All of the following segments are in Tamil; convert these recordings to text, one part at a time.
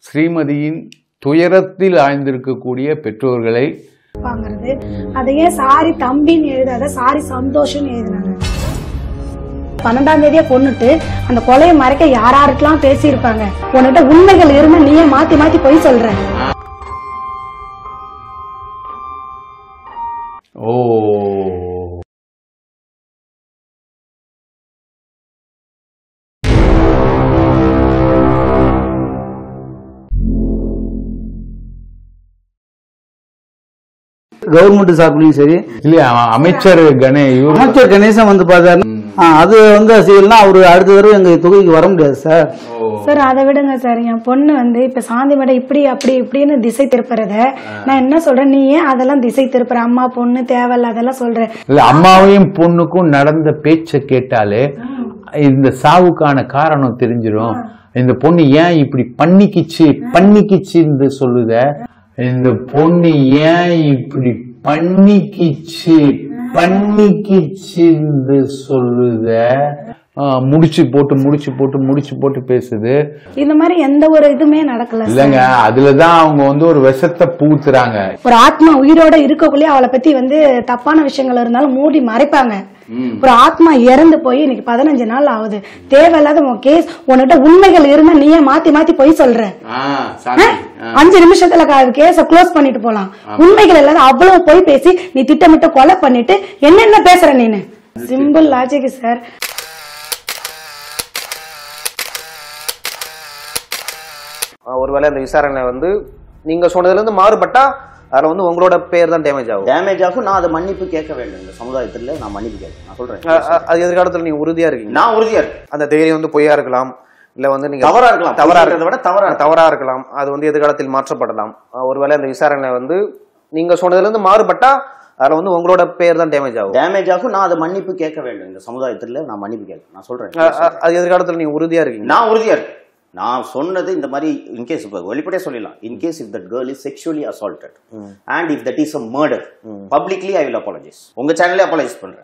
ஸ்ரீமதியின் துயரத்தில் ஆழ்ந்திருக்கக்கூடிய பெற்றோர்களை வாங்குறது அதையே சாரி தம்பின்னு எழுதாத சாரி சந்தோஷம்னு எழுதினாங்க பன்னெண்டாம் தேதியே கொன்னுட்டு அந்த கொலையை மறைக்க யாராருக்கெல்லாம் பேசியிருப்பாங்க உன்கிட்ட உண்மைகள் இருந்தா நீயே மாத்தி மாத்தி பொய் சொல்ற ஓ கவர்மெண்ட் சார்பிலையும் சரி இல்லையா அமைச்சர் கணே இவரு அமைச்சர் கணேசன் வந்து பார்த்தாரு ஆ, அது வந்து செய்யலன்னா அவரு அடுத்த தடவை எங்க தொகுதிக்கு வர முடியாது சார் சார் அதை விடுங்க சார் என் பொண்ணு வந்து இப்ப சாந்தி மேடம் இப்படி அப்படி இப்படின்னு திசை திருப்புறத நான் என்ன சொல்றேன் நீ ஏன் அதெல்லாம் திசை திருப்புற அம்மா பொண்ணு தேவையில்ல அதெல்லாம் சொல்ற இல்ல அம்மாவையும் பொண்ணுக்கும் நடந்த பேச்ச கேட்டாலே இந்த சாவுக்கான காரணம் தெரிஞ்சிடும் இந்த பொண்ணு ஏன் இப்படி பண்ணிக்கிச்சு பண்ணிக்கிச்சுன்னு சொல்லுத இந்த பொண்ணு ஏன் இப்படி பண்ணிக்கிச்சு பண்ணிக்கிச்சுன்னு சொல்லுத ஆ, முடிச்சு போட்டு முடிச்சு போட்டு முடிச்சு போட்டு பேசுது இந்த மாதிரி எந்த ஒரு இதுவுமே நடக்கல சார். இல்லங்க அதுலதான் அவங்க வந்து ஒரு விஷத்தை பூத்துறாங்க ஒரு ஆத்மா உயிரோட இருக்கக்குள்ளேயே அவளை பத்தி வந்து தப்பான விஷயங்கள் இருந்தாலும் மூடி மறைப்பாங்க ஒரு ஆத்மா இறந்து போய் இன்னைக்கு பதினஞ்சு நாள் ஆகுது தேவையில்லாத உன் கேஸ் உன்கிட்ட உண்மைகள் இருந்தா நீயே மாத்தி மாத்தி பொய் சொல்ற அஞ்சு நிமிஷத்துல கேஸ க்ளோஸ் பண்ணிட்டு போலாம் உண்மைகள் இல்லாத அவ்வளவு பொய் பேசி நீ திட்டமிட்டு கொலை பண்ணிட்டு என்னென்ன பேசுற நீனு சிம்பிள் லாஜிக் சார் ஆஹ் ஒருவேளை அந்த விசாரணை வந்து நீங்க சொன்னதுல இருந்து மாறுபட்டா அதுல வந்து உங்களோட பேர் தான் டேமேஜ் ஆகும் டேமேஜ் ஆகும் நான் அதை மன்னிப்பு கேட்க வேண்டும் இந்த சமுதாயத்துல நான் மன்னிப்பு கேட்க நான் சொல்றேன் ஆஹ் ஆஹ் அது எதிர்காலத்துல நீங்க உறுதியா இருக்கீங்க நான் உறுதியா இருக்கேன் அந்த தைரியம் வந்து பொய்யா இருக்கலாம் இல்ல வந்து நீங்க தவறா இருக்கலாம். தவறா பொய்ன்றதை விட தவறா இருக்கலாம். தவறா இருக்கலாம் அது வந்து எதிர்காலத்தில் மாற்றப்படலாம் ஆஹ் ஒருவேளை அந்த விசாரணை வந்து நீங்க சொன்னதுல இருந்து மாறுபட்டா அதுல வந்து உங்களோட பேர் தான் டேமேஜ் ஆகும் டேமேஜ் ஆகும் நான் அதை மன்னிப்பு கேட்க வேண்டும் இந்த சமுதாயத்துல நான் மன்னிப்பு கேட்க நான் சொல்றேன் ஆஹ் ஆஹ் அது எதிர்காலத்துல நீங்க உறுதியா இருக்கீங்க நான் உறுதியா இருக்கேன் நான் சொன்னது இந்த மாதிரி இன்கேஸ் இப்போ வெளிப்படையா சொல்லலாம் in case if that girl is sexually assaulted and if that is a murder publicly I will apologise உங்க சேனல்லே அப்பாலஜைஸ் பண்றேன்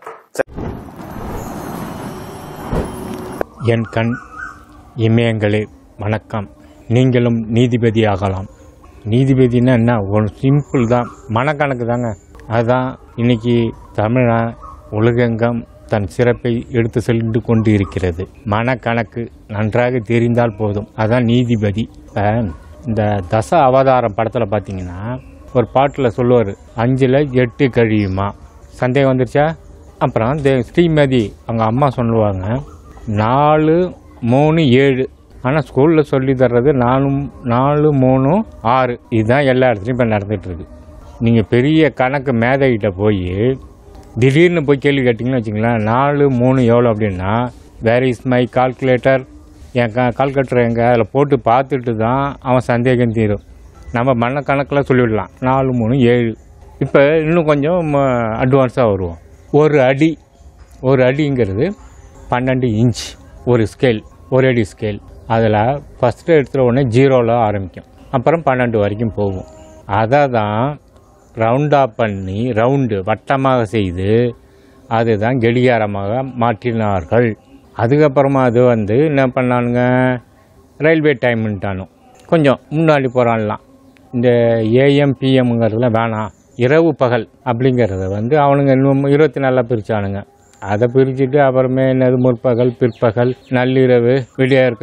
என் கண் இமயங்களே வணக்கம் நீங்களும் நீதிபதி ஆகலாம் நீதிபதினா என்ன ஒரு சிம்பிள் தான் மனக்கணக்கு தாங்க அதுதான் இன்னைக்கு தமிழா உலகெங்கம் தன் சிறப்பை எடுத்து சென்று கொண்டு இருக்கிறது மனக்கணக்கு நன்றாக தெரிந்தால் போதும் அதான் நீதிபதி இப்போ இந்த தச அவதாரம் படத்தில் பார்த்தீங்கன்னா ஒரு பாட்டில் சொல்லுவார் அஞ்சில் எட்டு கழியுமா சந்தேகம் வந்துருச்சா அப்புறம் இந்த ஸ்ரீமதி அவங்க அம்மா சொல்லுவாங்க நாலு மூணு ஏழு ஆனால் ஸ்கூலில் சொல்லி தர்றது நாலு நாலு மூணு ஆறு இதுதான் எல்லா இடத்துலையும் இப்போ நடந்துட்டு இருக்கு நீங்கள் பெரிய கணக்கு மேதைகிட்ட போய் திடீர்னு போய் கேள்வி கேட்டிங்கன்னு வச்சுங்களேன் நாலு மூணு எவ்வளோ அப்படின்னா வேர் இஸ் மை கால்குலேட்டர் என் கா கால்குலேட்டர் எங்கே அதில் போட்டு பார்த்துட்டு தான் அவன் சந்தேகம் தீரும் நம்ம மண்ண கணக்கில் சொல்லிவிடலாம் நாலு மூணு ஏழு இப்போ இன்னும் கொஞ்சம் அட்வான்ஸாக வருவோம் ஒரு அடி ஒரு அடிங்கிறது பன்னெண்டு இன்ச் ஒரு ஸ்கேல் ஒரு அடி ஸ்கேல் அதில் ஃபஸ்ட்டு எடுத்துகிற உடனே ஜீரோவில் ஆரம்பிக்கும் அப்புறம் பன்னெண்டு வரைக்கும் போகும் அதை தான் ரவுண்டாக பண்ணி ரவுண்டு வட்டமாக செய்து அதுதான் கடிகாரமாக மாற்றினார்கள் அதுக்கப்புறமா அது வந்து என்ன பண்ணானுங்க ரயில்வே டைம்ன்ட்டானோ கொஞ்சம் முன்னாடி போகிறான்லாம் இந்த ஏஎம் பிஎம்ங்கிறதுல வேணாம் இரவு பகல் அப்படிங்கிறத வந்து அவனுங்க இன்னும் இருபத்தி நாலாக பிரித்தானுங்க அதை பிரிச்சுட்டு அப்புறமே என்னது முற்பகல் பிற்பகல் நள்ளிரவு விடியற்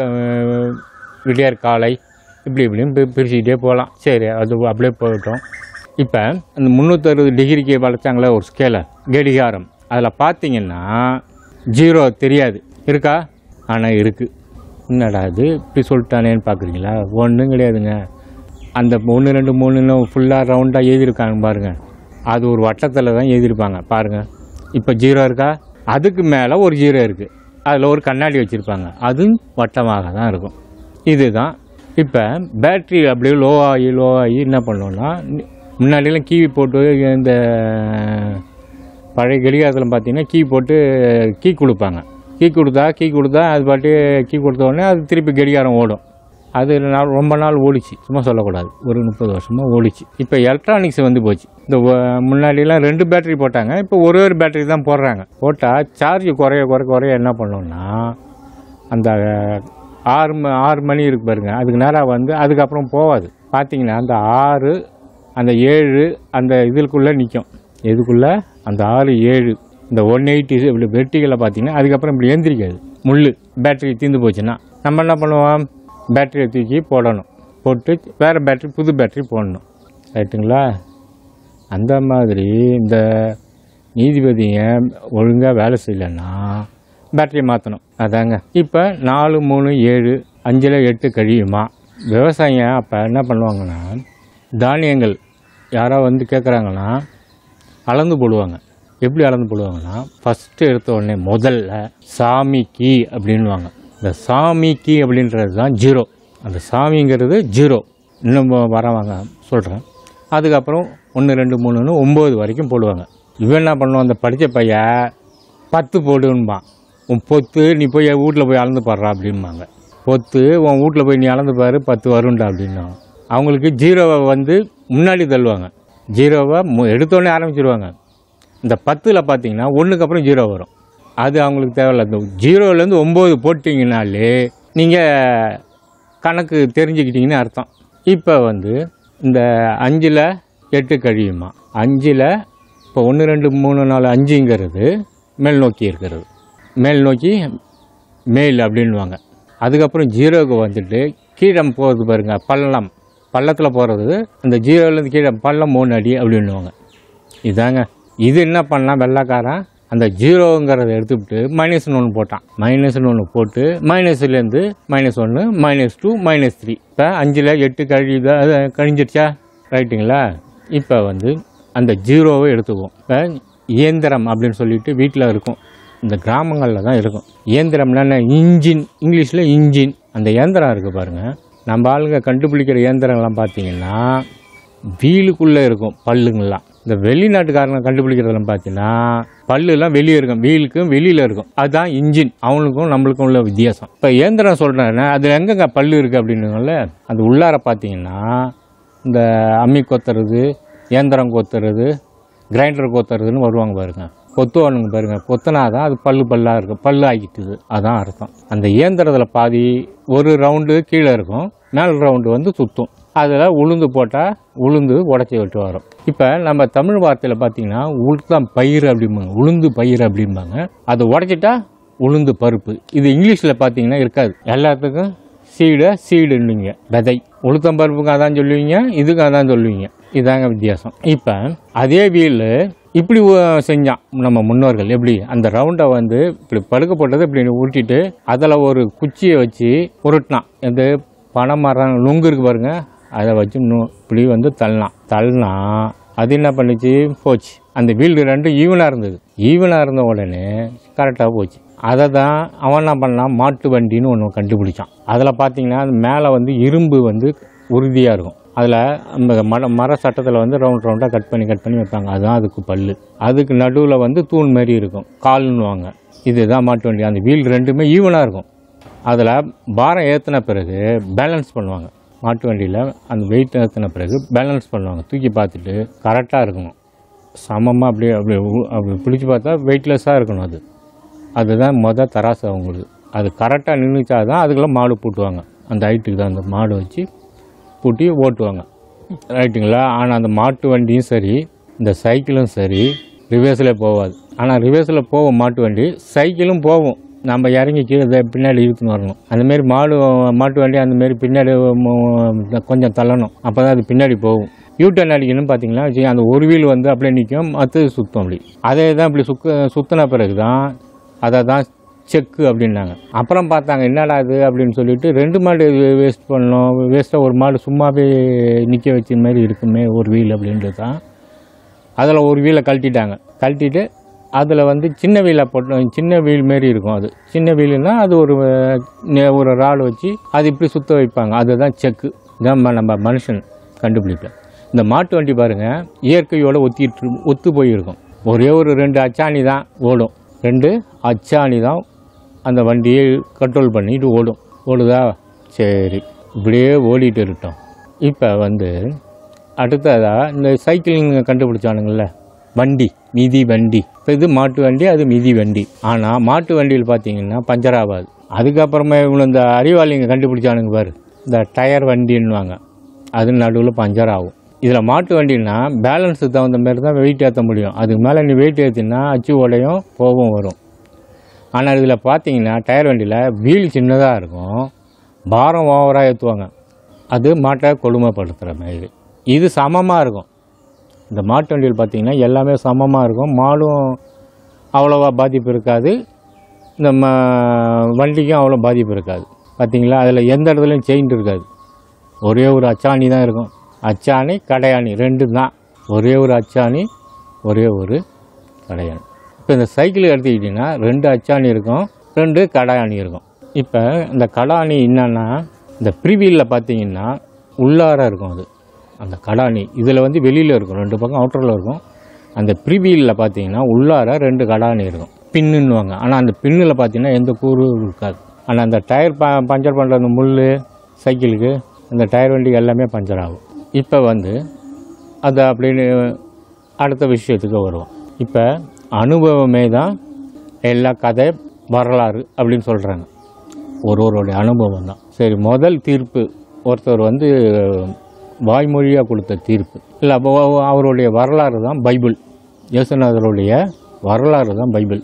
விடியற் காலை இப்படி இப்படின்னு பி- பிரிச்சுக்கிட்டே போகலாம் சரி அது அப்படியே போகட்டும் இப்போ அந்த முந்நூற்றறுபது டிகிரிக்கு வளைச்சாங்களே ஒரு ஸ்கேலை கடிகாரம் அதில் பார்த்தீங்கன்னா ஜீரோ தெரியாது இருக்கா ஆனால் இருக்குது என்னடா இது இப்படி சொல்லிட்டானேன்னு பார்க்குறீங்களா ஒன்றும் கிடையாதுங்க அந்த ஒன்று ரெண்டு மூணுன்னு ஃபுல்லாக ரவுண்டாக எழுதியிருக்காங்க பாருங்கள் அது ஒரு வட்டத்தில் தான் எழுதியிருப்பாங்க பாருங்கள் இப்போ ஜீரோ இருக்கா அதுக்கு மேலே ஒரு ஜீரோ இருக்குது அதில் ஒரு கண்ணாடி வச்சுருப்பாங்க அதுவும் வட்டமாக தான் இருக்கும் இதுதான் இப்போ பேட்ரி அப்படியே லோ ஆகி லோ ஆகி என்ன பண்ணோம்னா முன்னாடியெல்லாம் கீவி போட்டு இந்த பழைய கடிகாரத்தில் பார்த்தீங்கன்னா கீ போட்டு கீ கொடுப்பாங்க கீ கொடுத்தா கீ கொடுத்தா அது பாட்டு கீ கொடுத்த உடனே அது திருப்பி கடிகாரம் ஓடும் அது நாள் ரொம்ப நாள் ஓடிச்சு சும்மா சொல்லக்கூடாது ஒரு முப்பது வருஷமாக ஓடிச்சு இப்போ எலக்ட்ரானிக்ஸ் வந்து போச்சு இந்த ஒ- முன்னாடிலாம் ரெண்டு பேட்டரி போட்டாங்க இப்போ ஒரு ஒரு பேட்டரி தான் போடுறாங்க போட்டால் சார்ஜ் குறைய குறைய குறைய என்ன பண்ணோம்னா அந்த ஆறு ம- ஆறு மணி இருக்கு பாருங்க அதுக்கு நேராக வந்து அதுக்கப்புறம் போகாது பார்த்தீங்கன்னா அந்த ஆறு அந்த ஏழு அந்த இதுக்குள்ளே நிற்கும் எதுக்குள்ளே அந்த ஆறு ஏழு இந்த ஒன் எயிட்டி இப்படி வெர்டிகளில் பார்த்தீங்கன்னா அதுக்கப்புறம் இப்படி எந்திரிக்காது முள் பேட்டரி தீர்ந்து போச்சுன்னா நம்ம என்ன பண்ணுவோம் பேட்டரியை தூக்கி போடணும் போட்டு வேறு பேட்டரி புது பேட்டரி போடணும் ரைட்டுங்களா அந்த மாதிரி இந்த நீதிபதிங்க ஒழுங்காக வேலை செய்யலைன்னா பேட்டரியை மாற்றணும் அதாங்க இப்போ நாலு மூணு ஏழு அஞ்சில் எட்டு கழியுமா விவசாயிங்க அப்போ என்ன பண்ணுவாங்கன்னா தானியங்கள் யாரோ வந்து கேட்குறாங்கன்னா அளந்து போடுவாங்க எப்படி அளந்து போடுவாங்கன்னா ஃபஸ்ட்டு எடுத்த உடனே முதல்ல சாமிக்கு அப்படின்வாங்க இந்த சாமிக்கு அப்படின்றது தான் ஜீரோ அந்த சாமிங்கிறது ஜீரோ இன்னும் வரவாங்க சொல்கிறேன் அதுக்கப்புறம் ஒன்று ரெண்டு மூணுன்னு ஒம்பது வரைக்கும் போடுவாங்க இவன் என்ன பண்ணுவான் அந்த படித்த பையன் பத்து போடுன்பான் உன் பொத்து நீ போய் வீட்டில் போய் அளந்து பாடுறா அப்படிம்பாங்க பொத்து உன் வீட்டில் போய் நீ அளந்து பாரு பத்து வரும்டா அப்படின்னா அவங்களுக்கு ஜீரோவை வந்து முன்னாடி தள்ளுவாங்க ஜீரோவை மு- எடுத்தோடனே ஆரம்பிச்சிருவாங்க இந்த பத்தில் பார்த்தீங்கன்னா ஒன்றுக்கு அப்புறம் ஜீரோ வரும் அது அவங்களுக்கு தேவையில்ல இந்த ஜீரோலேருந்து ஒம்பது போட்டிங்கனாலே நீங்கள் கணக்கு தெரிஞ்சுக்கிட்டீங்கன்னு அர்த்தம் இப்போ வந்து இந்த அஞ்சில் எட்டு கழியுமா அஞ்சில் இப்போ ஒன்று ரெண்டு மூணு நாலு அஞ்சுங்கிறது மேல் நோக்கி இருக்கிறது மேல் நோக்கி மேல் அப்படின்வாங்க அதுக்கப்புறம் ஜீரோவுக்கு வந்துட்டு கீழே போகிறது பாருங்க பள்ளம் பள்ளத்தில் போகிறது அந்த ஜீரோலேருந்து கீழே பள்ளம் மூணு அடி அப்படின்னுவாங்க இதாங்க இது என்ன பண்ணால் வெள்ளைக்காரன் அந்த ஜீரோங்கிறத எடுத்துவிட்டு மைனஸ்னு ஒன்று போட்டான் மைனஸ்னு ஒன்று போட்டு மைனஸ்லேருந்து மைனஸ் ஒன்று மைனஸ் டூ மைனஸ் த்ரீ இப்போ அஞ்சில் எட்டு கழிதா அது கழிஞ்சிருச்சா ரைட்டுங்களா இப்போ வந்து அந்த ஜீரோவை எடுத்துக்குவோம் இப்போ இயந்திரம் அப்படின்னு சொல்லிட்டு வீட்டில் இருக்கும் இந்த கிராமங்களில் தான் இருக்கும் இயந்திரம்னா என்ன இன்ஜின் இங்கிலீஷில் இன்ஜின் அந்த இயந்திரம் இருக்குது பாருங்கள் நம்ம ஆளுங்க கண்டுபிடிக்கிற இயந்திரம்லாம் பார்த்தீங்கன்னா வீலுக்குள்ளே இருக்கும் பல்லுங்கள்லாம் இந்த வெளிநாட்டுக்காரங்க கண்டுபிடிக்கிறதெல்லாம் பார்த்தீங்கன்னா பல்லுலாம் வெளியே இருக்கும் வீலுக்கும் வெளியில் இருக்கும் அதுதான் இன்ஜின் அவனுக்கும் நம்மளுக்கும் உள்ள வித்தியாசம் இப்போ இயந்திரம் சொல்கிறேன்னா அதில் எங்கெங்க பல்லு இருக்குது அப்படின்னுல அது உள்ளார பார்த்தீங்கன்னா இந்த அம்மி கொத்துறது இயந்திரம் கொத்துறது கிரைண்டர் கொத்துறதுன்னு வருவாங்க பாருங்க கொத்துவானுங்க பாருங்க கொத்துனாதான் அது பல்லு பல்லாக இருக்கும் பல்லு ஆக்கிட்டுது அதான் அர்த்தம் அந்த இயந்திரத்தில் பாதி ஒரு ரவுண்டு கீழே இருக்கும் மேல் ரவுண்டு வந்து சுற்றும் அதில் உளுந்து போட்டால் உளுந்து உடச்சி விட்டு வரும் இப்போ நம்ம தமிழ் வார்த்தையில் பார்த்தீங்கன்னா உளுத்தம் பயிர் அப்படிம்பாங்க உளுந்து பயிர் அப்படிம்பாங்க அதை உடச்சிட்டா உளுந்து பருப்பு இது இங்கிலீஷில் பார்த்தீங்கன்னா இருக்காது எல்லாத்துக்கும் சீடை சீடுன்னுங்க விதை உளுத்தம் பருப்புக்கு அதான் சொல்லுவீங்க இதுக்கு அதான் சொல்லுவீங்க இதாங்க வித்தியாசம் இப்போ அதே வீல் இப்படி உ- செஞ்சான் நம்ம முன்னோர்கள் எப்படி அந்த ரவுண்டை வந்து இப்படி படுக்க போட்டதை இப்படி உருட்டிட்டு அதில் ஒரு குச்சியை வச்சு உருட்டினான் இது பனைமரம் நுங்கு இருக்கு பாருங்க அதை வச்சு நு இப்படி வந்து தள்ளலாம் தள்ளினா அது என்ன பண்ணுச்சு போச்சு அந்த வீல் ரெண்டும் ஈவனாக இருந்தது ஈவனாக இருந்த உடனே கரெக்டாக போச்சு அதை தான் அவன் என்ன பண்ணான் மாட்டு வண்டின்னு ஒன்று கண்டுபிடிச்சான் அதில் பார்த்தீங்கன்னா அது மேலே வந்து இரும்பு வந்து உறுதியாக இருக்கும் அதில் அந்த மர மர சட்டத்தில் வந்து ரவுண்ட் ரவுண்டாக கட் பண்ணி கட் பண்ணி வைப்பாங்க அதுதான் அதுக்கு பல்லு அதுக்கு நடுவில் வந்து தூண் மாதிரி இருக்கும் கால்னுவாங்க இதுதான் மாட்டு வண்டி அந்த வீல் ரெண்டுமே ஈவனாக இருக்கும் அதில் பாரம் ஏற்றின பிறகு பேலன்ஸ் பண்ணுவாங்க மாட்டு வண்டியில் அந்த வெயிட் ஏற்றின பிறகு பேலன்ஸ் பண்ணுவாங்க தூக்கி பார்த்துட்டு கரெக்டாக இருக்கணும் சமமாக அப்படியே அப்படி உ- அப்படி பிடிச்சி பார்த்தா வெயிட்லெஸ்ஸாக இருக்கணும் அது அதுதான் மொதல் தராசு அவங்களுக்கு அது கரெக்டாக நின்றுச்சா தான் அதுக்குள்ள மாடு பூட்டுவாங்க அந்த ஹைட்டுக்கு தான் அந்த மாடு வச்சு பூட்டி ஓட்டுவாங்க ரைட்டுங்களா ஆனால் அந்த மாட்டு வண்டியும் சரி இந்த சைக்கிளும் சரி ரிவேர்ஸில் போகாது ஆனால் ரிவேர்ஸில் போகும் மாட்டு வண்டி சைக்கிளும் போகும் நம்ம இறங்கி கீழே இதை பின்னாடி இழுத்துன்னு வரணும் அந்தமாரி மாடு மாட்டு வண்டி அந்தமாரி பின்னாடி மு- கொஞ்சம் தள்ளணும் அப்போ தான் அது பின்னாடி போகும் யூ டர்ன் அடிக்கணும்னு பார்த்தீங்கன்னா வச்சுக்கோங்க, அந்த ஒரு வீல் வந்து அப்படியே நிற்கும் மற்றது சுத்தம் அப்படி அதே தான் இப்படி சுக்க சுற்றின பிறகு தான் அதை தான் செக்கு அப்படின்னாங்க அப்புறம் பார்த்தாங்க என்னடா இது அப்படின்னு சொல்லிட்டு ரெண்டு மாடு வேஸ்ட் பண்ணோம் வேஸ்ட்டாக ஒரு மாடு சும்மாவே நிற்க வச்ச மாதிரி இருக்குமே ஒரு வீல் அப்படின்றது தான் அதில் ஒரு வீலை கழட்டிட்டாங்க கழட்டிட்டு அதில் வந்து சின்ன வீலை போட்டு சின்ன வீல் மாரி இருக்கும் அது சின்ன வீலுனா அது ஒரு அஹ், நெ- ஒரு ராடு வச்சு அது இப்படி சுத்த வைப்பாங்க அதுதான் செக்கு இதான் ம- நம்ம மனுஷன் கண்டுபிடிப்பேன் இந்த மாட்டு வண்டி பாருங்கள் இயற்கையோட ஒத்திட்டு ஒத்து போயிருக்கும் ஒரே ஒரு ரெண்டு அச்சாணி தான் ஓடும் ரெண்டு அச்சாணி தான் அந்த வண்டியை கண்ட்ரோல் பண்ணிட்டு ஓடும் ஓடுதா சரி இப்படியே ஓடிட்டு இருக்கட்டும் இப்போ வந்து அடுத்ததாக இந்த சைக்கிளிங் கண்டுபிடிச்சானுங்கள்ல வண்டி மிதி வண்டி இப்போ இது மாட்டு வண்டி அது மிதி வண்டி ஆனால் மாட்டு வண்டியில் பார்த்தீங்கன்னா பஞ்சர் ஆகாது அதுக்கப்புறமா இவங்க இந்த அறிவாளிங்க கண்டுபிடிச்சானுங்க பாரு இந்த டயர் வண்டின்னுவாங்க அது நடுவில் பஞ்சர் ஆகும் இதில் மாட்டு வண்டின்னா பேலன்ஸுக்கு தகுந்த மாதிரி தான் வெயிட் ஏற்ற முடியும் அதுக்கு மேலே நீ வெயிட் ஏற்றினா அச்சு உடையும் போகும் வரும் ஆனால் இதில் பார்த்தீங்கன்னா டயர் வண்டியில் வீல் சின்னதாக இருக்கும் பாரம் ஓவராக ஏற்றுவாங்க அது மாட்டை கொடுமைப்படுத்துகிற மாதிரி இது சமமாக இருக்கும் இந்த மாட்டு வண்டியில் பார்த்தீங்கன்னா எல்லாமே சமமாக இருக்கும் மாடும் அவ்வளோவா பாதிப்பு இருக்காது இந்த ம வண்டிக்கும் அவ்வளோ பாதிப்பு இருக்காது பார்த்தீங்களா அதில் எந்த இடத்துலையும் செயின் இருக்காது ஒரே ஒரு அச்சாணி தான் இருக்கும் அச்சாணி கடையாணி ரெண்டு தான் ஒரே ஒரு அச்சாணி ஒரே ஒரு கடையாணி இப்போ இந்த சைக்கிள் எடுத்துக்கிட்டிங்கன்னா ரெண்டு அச்சாணி இருக்கும் ரெண்டு கடையாணி இருக்கும் இப்போ இந்த கடாணி என்னன்னா இந்த ப்ரீவீலில் பார்த்தீங்கன்னா உள்ளார இருக்கும் அது அந்த கடாணி இதில் வந்து வெளியில் இருக்கும் ரெண்டு பக்கம் அவுட்டரில் இருக்கும் அந்த ப்ரீவீலில் பார்த்தீங்கன்னா உள்ளார ரெண்டு கடாணி இருக்கும் பின்னுன்னுவாங்க ஆனால் அந்த பின்னில் பார்த்தீங்கன்னா எந்த கூறும் இருக்காது ஆனால் அந்த டயர் ப பஞ்சர் பண்ணுற அந்த முள் சைக்கிளுக்கு அந்த டயர் வண்டி எல்லாமே பஞ்சர் ஆகும் இப்போ வந்து அது அப்படின்னு அடுத்த விஷயத்துக்கு வருவோம் இப்போ அனுபவமே தான் எல்லா கதை வரலாறு அப்படின்னு சொல்கிறாங்க ஒருவருடைய அனுபவம் தான் சரி முதல் தீர்ப்பு ஒருத்தர் வந்து வாய்மொழியாக கொடுத்த தீர்ப்பு இல்லை அப்போ அவருடைய வரலாறு தான் பைபிள் இயேசுநாதருடைய வரலாறு தான் பைபிள்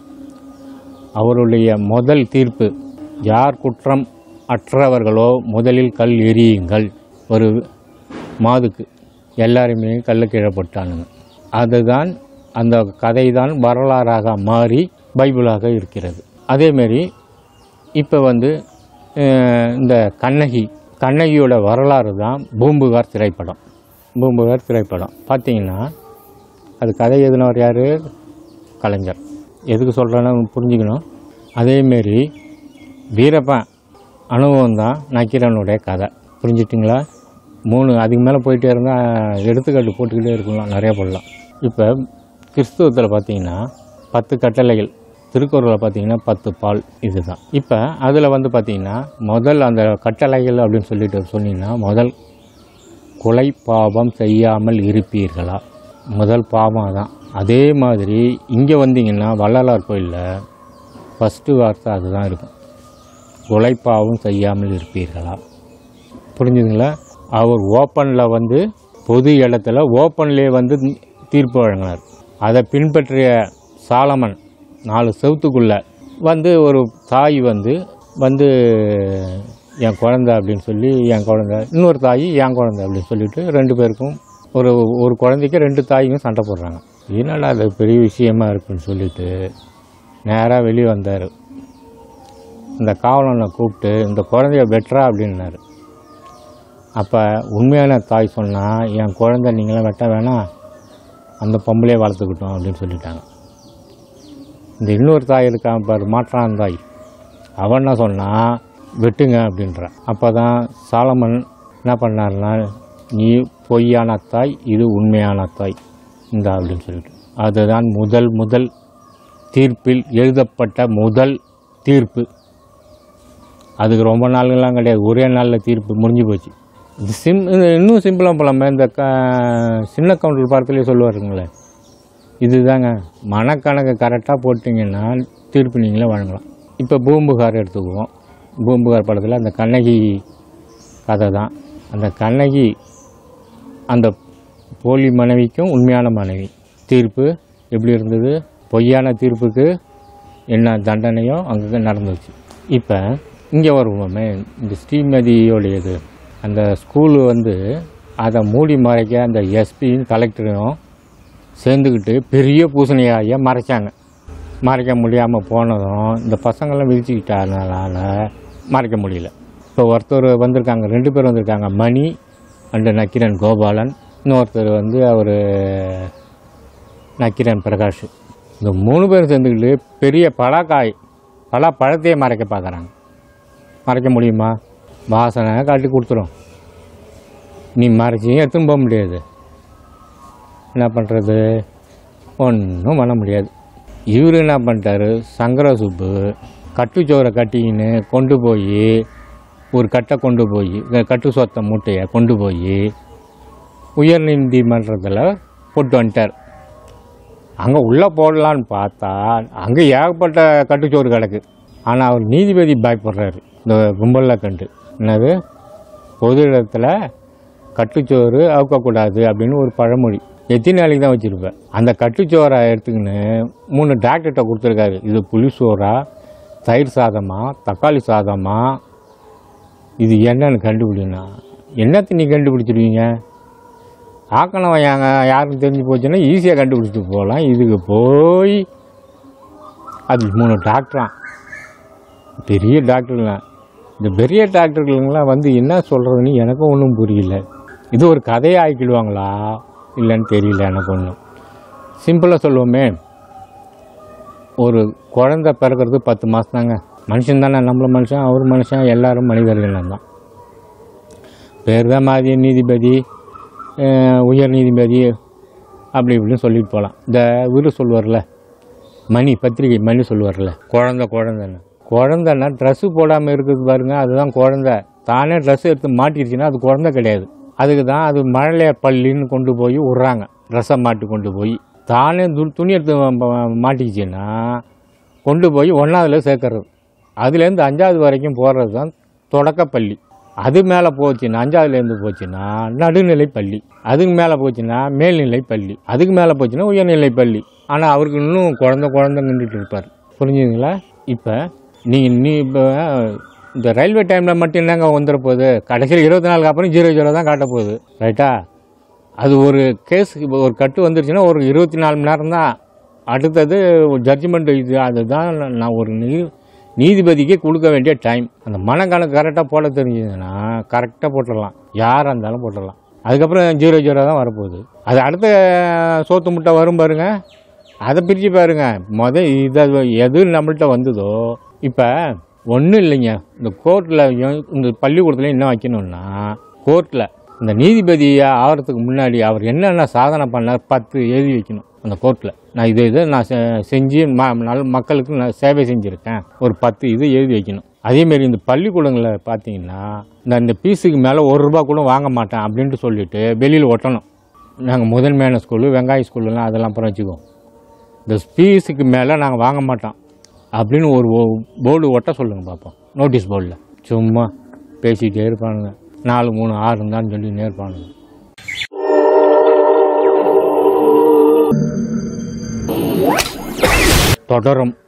அவருடைய முதல் தீர்ப்பு யார் குற்றம் அற்றவர்களோ முதலில் கல் எறியுங்கள் ஒரு மாதுக்கு எல்லாருமே கல்ல கீழே போட்டானுங்க அதுதான் அந்த கதை தான் வரலாறாக மாறி பைபிளாக இருக்கிறது அதேமாரி இப்போ வந்து அஹ், இந்த கண்ணகி கண்ணகியோட வரலாறு தான் பூம்புகார் திரைப்படம் பூம்புகார் திரைப்படம் பார்த்தீங்கன்னா அது கதை எழுதினவர் யார் கலைஞர் எதுக்கு சொல்கிறேன்னு புரிஞ்சுக்கணும் அதேமாரி வீரப்பன் அனுபவம் தான் நக்கீரனுடைய கதை புரிஞ்சுட்டிங்களா மூணு அதுக்கு மேலே போயிட்டே இருந்தால் எடுத்துக்காட்டு போட்டுக்கிட்டே இருக்கலாம் நிறைய போடலாம் இப்போ கிறிஸ்துவத்தில் பார்த்தீங்கன்னா பத்து கட்டளைகள் திருக்குறளில் பார்த்தீங்கன்னா பத்து பால் இதுதான் இப்போ அதில் வந்து பார்த்தீங்கன்னா முதல் அந்த கட்டளைகள் அப்படின்னு சொல்லிட்டு சொன்னீங்கன்னா முதல் கொலை பாவம் செய்யாமல் இருப்பீர்களா முதல் பாவம் தான் அதே மாதிரி இங்கே வந்தீங்கன்னா வள்ளலார் கோயிலில் ஃபஸ்ட்டு வார்த்தை அதுதான் இருக்கும் கொலை பாவம் செய்யாமல் இருப்பீர்களா புரிஞ்சுதுங்களா அவர் ஓப்பனில் வந்து பொது இடத்துல ஓப்பன்லேயே வந்து தீர்ப்பு வழங்கினார் அதை பின்பற்றிய சாலமன் நாலு செவத்துக்குள்ளே வந்து ஒரு தாய் வந்து வந்து என் குழந்தை அப்படின்னு சொல்லி என் குழந்தை இன்னொரு தாய் என் குழந்தை அப்படின்னு சொல்லிட்டு ரெண்டு பேருக்கும் ஒரு ஒரு குழந்தைக்கு ரெண்டு தாய்க்கும் சண்டை போடுறாங்க என்னடா அது பெரிய விஷயமா இருக்குன்னு சொல்லிட்டு நேராக வெளியே வந்தார் இந்த காவலனை கூப்பிட்டு இந்த குழந்தைய வெட்டுறா அப்படின்னாரு அப்போ உண்மையான தாய் சொன்னால் என் குழந்தை நீங்களாம் வெட்ட வேணாம் அந்த பொம்பளையே வளர்த்துக்கிட்டோம் அப்படின்னு சொல்லிட்டாங்க இந்த இன்னொரு தாய் இருக்கான் பாரு மாற்றான் தாய் அவன் என்ன சொன்னான் வெட்டுங்க அப்படின்றான் அப்போ தான் சாலமன் என்ன பண்ணாருன்னா நீ பொய்யான தாய் இது உண்மையான தாய் இந்த அப்படின்னு சொல்லிட்டு அதுதான் முதல் முதல் தீர்ப்பில் எழுதப்பட்ட முதல் தீர்ப்பு அதுக்கு ரொம்ப நாளுங்கெல்லாம் கிடையாது ஒரே நாளில் தீர்ப்பு முடிஞ்சு போச்சு இது சிம் இது இன்னும் சிம்பிளாக போகலாமே இந்த க சின்ன கவுண்டர் படத்துலேயே சொல்லுவாருங்களே இதுதாங்க மனக்கணக்கு கரெக்டாக போட்டிங்கன்னா தீர்ப்பு நீங்களே வழங்கலாம் இப்போ பூம்புகார் எடுத்துக்குவோம் பூம்புகார் படத்தில் அந்த கண்ணகி கதை தான் அந்த கண்ணகி அந்த போலி மனைவிக்கும் உண்மையான மனைவி தீர்ப்பு எப்படி இருந்தது பொய்யான தீர்ப்புக்கு என்ன தண்டனையோ அங்கே நடந்துச்சு இப்போ இங்கே வருவோமே இந்த ஸ்ரீமதியோடையது அந்த ஸ்கூலு வந்து அதை மூடி மறைக்க அந்த எஸ்பியும் கலெக்டரும் சேர்ந்துக்கிட்டு பெரிய பூசணியாய மறைச்சாங்க மறைக்க முடியாமல் போனதும் இந்த பசங்களாம் விரிச்சுக்கிட்டதுனால மறைக்க முடியல இப்போ ஒருத்தர் வந்திருக்காங்க ரெண்டு பேர் வந்திருக்காங்க மணி அண்டு நக்கிரன் கோபாலன் இன்னொருத்தர் வந்து அவர் நக்கிரன் பிரகாஷ் இந்த மூணு பேர் சேர்ந்துக்கிட்டு பெரிய பலாக்காய் பலா பழத்தையே மறைக்க பார்க்குறாங்க மறைக்க முடியுமா வாசனை காட்டி கொடுத்துரும் நீ மறைச்சியும் எடுத்துன்னு போக முடியாது என்ன பண்ணுறது ஒன்றும் பண்ண முடியாது இவர் என்ன பண்ணிட்டாரு சங்கர சுப்பு கட்டுச்சோரை கட்டிக்கின்னு கொண்டு போய் ஒரு கட்டை கொண்டு போய் கட்டு சொத்த மூட்டையை கொண்டு போய் உயர் நீதிமன்றத்தில் போட்டு வந்துட்டார் அங்கே உள்ளே போடலான்னு பார்த்தா அங்கே ஏகப்பட்ட கட்டுச்சோறு கிடக்கு ஆனால் அவர் நீதிபதி பயப்படுறாரு இந்த கும்பலில் கண்டு என்னது பொது இடத்துல கட்டுச்சோறு அவுக்கக்கூடாது அப்படின்னு ஒரு பழமொழி எத்தனை நாளைக்கு தான் வச்சுருப்பேன் அந்த கட்டுச்சோறை எடுத்துக்கின்னு மூணு டாக்டர்கிட்ட கொடுத்துருக்காரு இது புளிசோறா தயிர் சாதமா தக்காளி சாதமா இது என்னன்னு கண்டுபிடினா என்னத்தை நீ கண்டுபிடிச்சிருவீங்க ஆக்கணவன் யாங்க யாருக்கும் தெரிஞ்சு போச்சுன்னா ஈஸியாக கண்டுபிடிச்சிட்டு போகலாம் இதுக்கு போய் அது மூணு டாக்டரான் பெரிய டாக்டர்லாம் இந்த பெரிய டாக்டர்களுங்களாம் வந்து என்ன சொல்கிறதுன்னு எனக்கும் ஒன்றும் புரியல இது ஒரு கதையை ஆக்கிடுவாங்களா இல்லைன்னு தெரியல எனக்கு ஒன்றும் சிம்பிளாக சொல்லுவோமே ஒரு குழந்தை பிறக்கிறது பத்து மாதம் தாங்க மனுஷன் தானே நம்மள மனுஷன் அவர் மனுஷன் எல்லாரும் மனிதர்கள் தான் பேர் தான் மாதிரி நீதிபதி அஹ், உயர் நீதிபதி அப்படி இப்படின்னு சொல்லிட்டு போகலாம் இந்த இவரு சொல்லுவார்ல மணி பத்திரிகை மணி சொல்லுவார்ல குழந்த குழந்தைன்னு குழந்தைன்னா ட்ரெஸ்ஸு போடாமல் இருக்குது பாருங்க அதுதான் குழந்தை தானே ட்ரெஸ் எடுத்து மாட்டிருச்சுன்னா அது குழந்தை கிடையாது அதுக்கு தான் அது மழலைய பள்ளின்னு கொண்டு போய் விட்றாங்க ட்ரெஸ்ஸை மாட்டி கொண்டு போய் தானே து துணி எடுத்து ம- மாட்டிக்கிச்சுன்னா கொண்டு போய் ஒன்றாவதுல சேர்க்கறது அதுலேருந்து அஞ்சாவது வரைக்கும் போகிறது தான் தொடக்கப்பள்ளி அது மேலே போச்சுன்னா அஞ்சாவதுலேருந்து போச்சுன்னா நடுநிலை பள்ளி அதுக்கு மேலே போச்சுன்னா மேல்நிலை பள்ளி அதுக்கு மேலே போச்சுன்னா உயர்நிலை பள்ளி ஆனால் அவருக்கு இன்னும் குழந்த குழந்தை நின்றுட்டு இருப்பார் புரிஞ்சுதுங்களா இப்போ நீங்கள் நீ இப்போ இந்த ரயில்வே டைமில் மட்டும் என்னங்க வந்துட போகுது கடைசியில் இருபத்தி நாலுக்கு அப்புறம் ஜீரோ ஜீரோ தான் காட்ட போகுது ரைட்டா அது ஒரு கேஸ் ஒரு கட்டு வந்துருச்சுன்னா ஒரு இருபத்தி நாலு மணி நேரம் தான் அடுத்தது ஜட்ஜ்மெண்ட் இது அதுதான் நான் ஒரு நீ நீதிபதிக்கே கொடுக்க வேண்டிய டைம் அந்த மனக்கணக்கு கரெக்டாக போட தெரிஞ்சதுன்னா கரெக்டாக போட்டுடலாம் யாராக இருந்தாலும் போட்டுடலாம் அதுக்கப்புறம் ஜீரோ ஜீரோ தான் வரப்போகுது அது அடுத்த சோத்து முட்டை வரும் பாருங்க அதை பிரித்து பாருங்க முத இதை எது நம்மள்ட்ட வந்ததோ இப்போ ஒன்றும் இல்லைங்க இந்த கோர்ட்டில் இந்த பள்ளிக்கூடத்தில் என்ன வைக்கணும்னா கோர்ட்டில் இந்த நீதிபதியை ஆகிறதுக்கு முன்னாடி அவர் என்னென்ன சாதனை பண்ணார் பத்து எழுதி வைக்கணும் அந்த கோர்ட்டில் நான் இது இது நான் செ- செஞ்சு ம நல் மக்களுக்கு நான் சேவை செஞ்சுருக்கேன் ஒரு பத்து இது எழுதி வைக்கணும் அதேமாரி இந்த பள்ளிக்கூடங்களில் பார்த்தீங்கன்னா இந்த இந்த பீஸுக்கு மேலே ஒரு ரூபா கூட வாங்க மாட்டேன் அப்படின்ட்டு சொல்லிட்டு வெளியில் ஒட்டணும் நாங்கள் முதன்மையான ஸ்கூலு வெங்காய ஸ்கூலுலாம் அதெல்லாம் அப்புறம் வச்சுக்குவோம் இந்த ஃபீஸுக்கு மேலே நாங்கள் வாங்க மாட்டோம் அப்படின்னு ஒரு போர்டு ஒட்ட சொல்லுங்கள் பார்ப்போம் நோட்டீஸ் போர்டில் சும்மா பேசிக்கிட்டே இருப்பானுங்க நாலு மூணு ஆறு இருந்தான்னு சொல்லி நேர்ப்பானுங்க தொடரும்